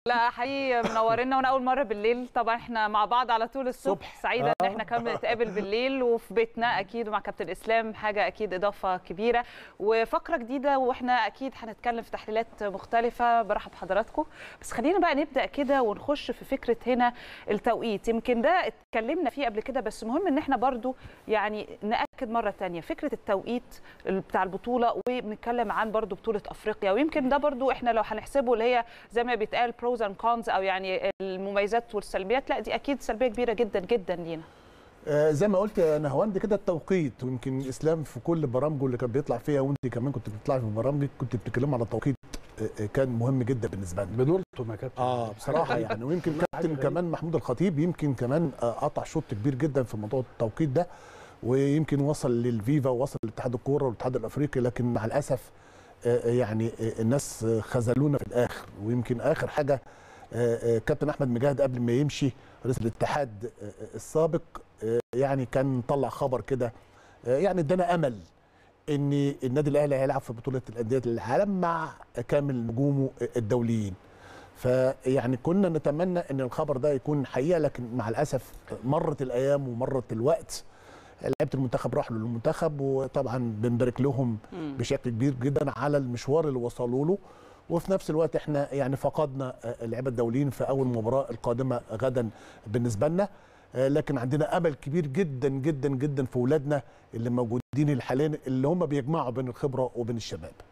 لا حقيقي منورنا وانا اول مره بالليل طبعا احنا مع بعض على طول الصبح صبح. سعيده ان آه. احنا كمان نتقابل بالليل وفي بيتنا اكيد ومع كابتن اسلام حاجه اكيد اضافه كبيره وفقره جديده واحنا اكيد هنتكلم في تحليلات مختلفه برحب بحضراتكم بس خلينا بقى نبدا كده ونخش في فكره هنا التوقيت يمكن ده اتكلمنا فيه قبل كده بس مهم ان احنا برضو يعني ناكد مره تانية فكره التوقيت بتاع البطوله وبنتكلم عن برضو بطوله افريقيا ويمكن ده برضو احنا لو هنحسبه اللي هي زي ما بيتقال بروز اند كونز او يعني المميزات والسلبيات لا دي اكيد سلبيه كبيره جدا جدا لينا آه، زي ما قلت يا نهواند كده التوقيت ويمكن اسلام في كل برامجه اللي كان بيطلع فيها وانت كمان كنت بتطلعي في برامجك كنت بتتكلموا على التوقيت آه، آه، كان مهم جدا بالنسبه لنا بنلطم يا كابتن اه بصراحه يعني ويمكن كابتن كمان محمود الخطيب يمكن كمان آه، قطع شوط كبير جدا في موضوع التوقيت ده ويمكن وصل للفيفا ووصل لاتحاد الكوره والاتحاد الافريقي لكن مع الاسف آه، يعني آه، الناس آه، خذلونا في الاخر ويمكن اخر حاجه آه، آه، كابتن احمد مجاهد قبل ما يمشي رئيس الاتحاد آه، آه، السابق آه، يعني كان طلع خبر كده آه، يعني ادانا امل ان النادي الاهلي هيلعب في بطوله الانديه العالم مع كامل نجومه الدوليين فيعني كنا نتمنى ان الخبر ده يكون حقيقه لكن مع الاسف مرت الايام ومرت الوقت لعيبه المنتخب راحوا للمنتخب وطبعا بنبارك لهم بشكل كبير جدا على المشوار اللي وصلوا له وفي نفس الوقت احنا يعني فقدنا اللعيبه الدوليين في اول مباراه القادمه غدا بالنسبه لنا آه، لكن عندنا امل كبير جدا جدا جدا في اولادنا اللي موجودين حاليا اللي هم بيجمعوا بين الخبره وبين الشباب